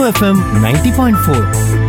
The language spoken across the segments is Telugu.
FM ninety point four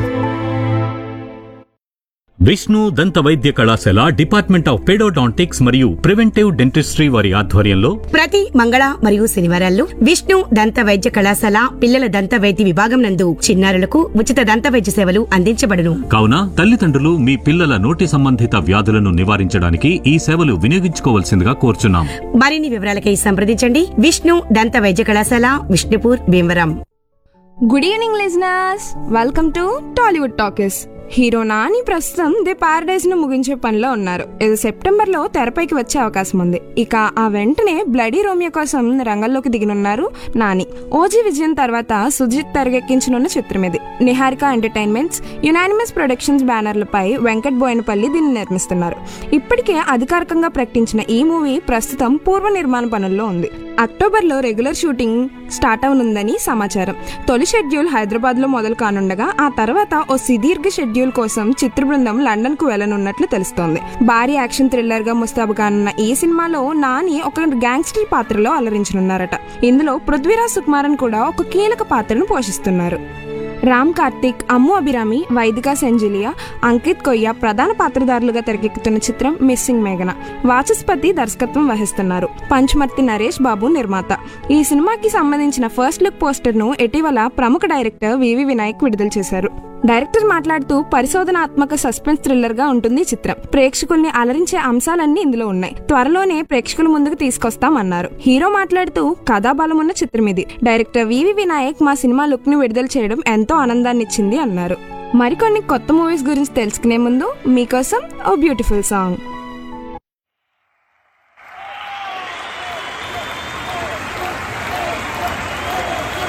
Vishnu దంత వైద్య కళాశాల డిపార్ట్మెంట్ ఆఫ్ పెడోడాంటిక్స్ మరియు ప్రివెంటివ్ డెంటిస్ట్రీ వారి ఆధ్వర్యంలో ప్రతి మంగళ మరియు శనివారాల్లో విష్ణు దంత వైద్య కళాశాల పిల్లల దంత వైద్య విభాగం నందు చిన్నారులకు ఉచిత దంత వైద్య సేవలు అందించబడును కావున తల్లిదండ్రులు మీ పిల్లల నోటి సంబంధిత వ్యాధులను నివారించడానికి ఈ సేవలు వినియోగించుకోవాల్సిందిగా కోరుచున్నాం మరిన్ని వివరాలకై సంప్రదించండి విష్ణు దంత వైద్య కళాశాల Vishnupur Bhimavaram good evening listeners welcome to Tollywood Talkies hero Nani ప్రస్తుతం ది పారడైజ్ ను ముగించే పనిలో ఉన్నారు ఇది సెప్టెంబర్ లో తెరపైకి వచ్చే అవకాశం ఉంది ఇక ఆ వెంటనే బ్లడీ రోమియో కోసం రంగంలోకి దిగనున్నారు నాని ఓజీ విజయం తర్వాత సుజిత్ తెరకెక్కించనున్న చిత్రం ఇది నిహారిక ఎంటర్టైన్మెంట్స్ యునానిమస్ ప్రొడక్షన్స్ బ్యానర్లపై వెంకట్ బోయనపల్లి దీన్ని నిర్మిస్తున్నారు ఇప్పటికే అధికారికంగా ప్రకటించిన ఈ మూవీ ప్రస్తుతం పూర్వ నిర్మాణ పనుల్లో ఉంది అక్టోబర్ లో రెగ్యులర్ షూటింగ్ స్టార్ట్ అవనుందని సమాచారం తొలి షెడ్యూల్ హైదరాబాద్ లో మొదలు కానుండగా ఆ తర్వాత ఓ సుదీర్ఘ షెడ్యూల్ కోసం చిత్ర బృందం లండన్ కు వెళ్లనున్నట్లు తెలుస్తోంది భారీ యాక్షన్ థ్రిల్లర్ గా ముస్తాబు కానున్న ఈ సినిమాలో నాని ఒక గ్యాంగ్స్టర్ పాత్రలో అలరించనున్నారట ఇందులో పృథ్వీరాజ్ సుకుమారన్ కూడా ఒక కీలక పాత్రను పోషిస్తున్నారు రామ్ కార్తిక్ అమ్ము అభిరామి వైదిక సెంజిలియా అంకిత్ కొయ్య ప్రధాన పాత్రధారులుగా తెరకెక్కుతున్న చిత్రం మిస్సింగ్ మేఘన వాచస్పతి దర్శకత్వం వహిస్తున్నారు పంచమర్తి నరేష్ బాబు నిర్మాత ఈ సినిమాకి సంబంధించిన ఫస్ట్ లుక్ పోస్టర్ ను ఇటీవల ప్రముఖ డైరెక్టర్ వివి వినాయక్ విడుదల చేశారు డైరెక్టర్ మాట్లాడుతూ పరిశోధనాత్మక సస్పెన్స్ థ్రిల్లర్ గా ఉంటుంది ఈ చిత్రం ప్రేక్షకుల్ని అలరించే అంశాలన్నీ ఇందులో ఉన్నాయి త్వరలోనే ప్రేక్షకుల ముందుకు తీసుకొస్తామన్నారు హీరో మాట్లాడుతూ కథాబలం ఉన్న చిత్రం ఇది డైరెక్టర్ వివి వినాయక్ మా సినిమా లుక్ ని విడుదల చేయడం ఎంతో ఆనందాన్ని ఇచ్చింది అన్నారు మరికొన్ని కొత్త మూవీస్ గురించి తెలుసుకునే ముందు మీకోసం ఓ బ్యూటిఫుల్ సాంగ్